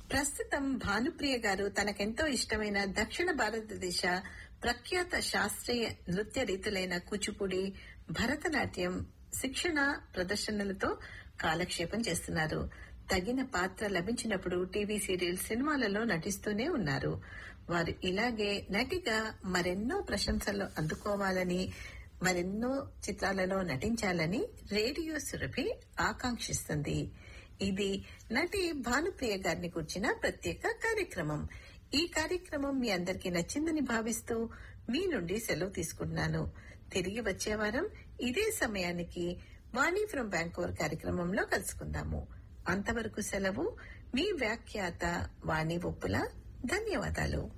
ప్రస్తుతం భానుప్రియ గారు తనకెంతో ఇష్టమైన దక్షిణ భారతదేశ ప్రఖ్యాత శాస్త్రీయ నృత్య రీతులైన కూచిపూడి భరతనాట్యం శిక్షణ ప్రదర్శనలతో కాలక్షేపం చేస్తున్నారు తగిన పాత్ర లభించినప్పుడు టీవీ సీరియల్ సినిమాలలో నటిస్తూనే ఉన్నారు వారు ఇలాగే నటిగా మరెన్నో ప్రశంసలు అందుకోవాలని మరెన్నో చిత్రాలలో నటించాలని రేడియో సురభి ఆకాంక్షిస్తుంది ఇది నటి భానుప్రియ గారిని కూర్చిన ప్రత్యేక కార్యక్రమం ఈ కార్యక్రమం మీ అందరికీ నచ్చిందని భావిస్తూ మీ నుండి సెలవు తీసుకుంటున్నాను తిరిగి వచ్చే వారం ఇదే సమయానికి వాణి ఫ్రం బ్యాంకోర్ కార్యక్రమంలో కలుసుకుందాము అంతవరకు సెలవు మీ వ్యాఖ్యాత వాణి ఒప్పుల ధన్యవాదాలు